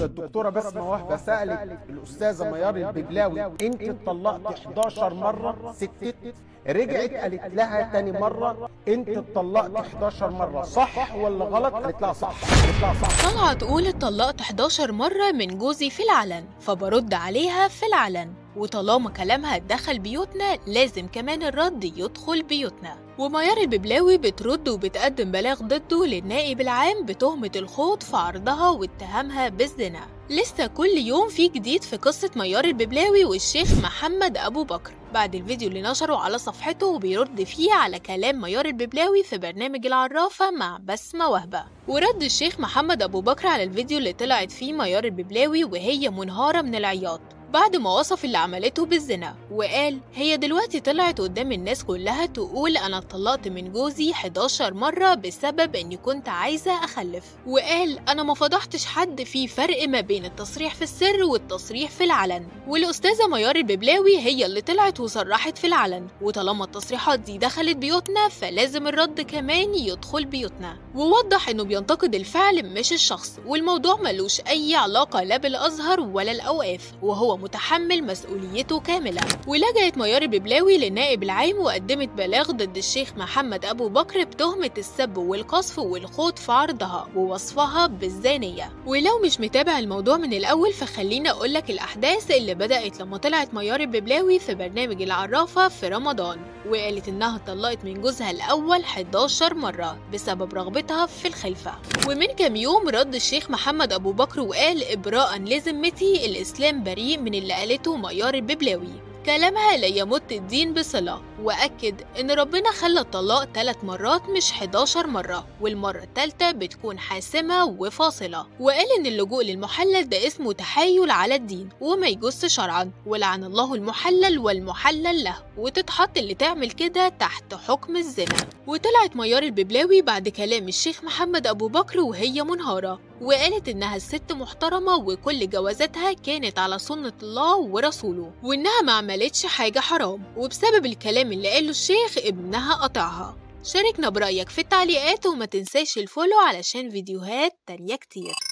الدكتوره بسمه وهبه سالت الاستاذه ميار الببلاوي انت اتطلقت 11 مره سكتت رجعت قالت لها تاني مره انت اتطلقت 11 مره صح ولا غلط قالت لها صح قالت لها صح طالعة تقول اتطلقت 11 مرة من جوزي في العلن فبرد عليها في العلن وطالما كلامها دخل بيوتنا لازم كمان الرد يدخل بيوتنا وميار الببلاوي بترد وبتقدم بلاغ ضده للنائب العام بتهمة الخوض في عرضها واتهامها بالزنا لسه كل يوم في جديد في قصة ميار الببلاوي والشيخ محمد أبو بكر بعد الفيديو اللي نشره على صفحته وبيرد فيه على كلام ميار الببلاوي في برنامج العرافة مع بسمة وهبة ورد الشيخ محمد أبو بكر على الفيديو اللي طلعت فيه ميار الببلاوي وهي منهارة من العياط بعد ما وصف اللي عملته بالزنا وقال هي دلوقتي طلعت قدام الناس كلها تقول انا اتطلقت من جوزي 11 مرة بسبب اني كنت عايزة اخلف وقال انا ما فضحتش حد في فرق ما بين التصريح في السر والتصريح في العلن والاستاذة ميار الببلاوي هي اللي طلعت وصرحت في العلن وطالما التصريحات دي دخلت بيوتنا فلازم الرد كمان يدخل بيوتنا ووضح انه بينتقد الفعل مش الشخص والموضوع ملوش اي علاقة لا بالازهر ولا الاوقاف وهو متحمل مسؤوليته كاملة ولجأت ميار الببلاوي للنائب العام وقدمت بلاغ ضد الشيخ محمد أبو بكر بتهمة السب والقذف والخوض في عرضها ووصفها بالزانية ولو مش متابع الموضوع من الأول فخليني أقولك الأحداث اللي بدأت لما طلعت ميار الببلاوي في برنامج العرافة في رمضان وقالت إنها اتطلقت من جوزها الأول 11 مرة بسبب رغبتها في الخلفة ومن كام يوم رد الشيخ محمد أبو بكر وقال إبراء لذمتي الإسلام بريء من اللي قالته ميار الببلاوي كلامها لا يمت الدين بصلة وأكد إن ربنا خلى الطلاق ثلاث مرات مش 11 مرة والمرة الثالثة بتكون حاسمة وفاصلة وقال إن اللجوء للمحلل ده اسمه تحايل على الدين وما يجوز شرعا ولعن الله المحلل والمحلل له وتتحط اللي تعمل كده تحت حكم الزنا وطلعت ميار الببلاوي بعد كلام الشيخ محمد أبو بكر وهي منهارة وقالت إنها الست محترمة وكل جوازاتها كانت على سنة الله ورسوله وإنها ما عملتش حاجة حرام وبسبب الكلام اللي قاله الشيخ ابنها قطعها شاركنا برأيك في التعليقات وما تنساش الفولو علشان فيديوهات تانية كتير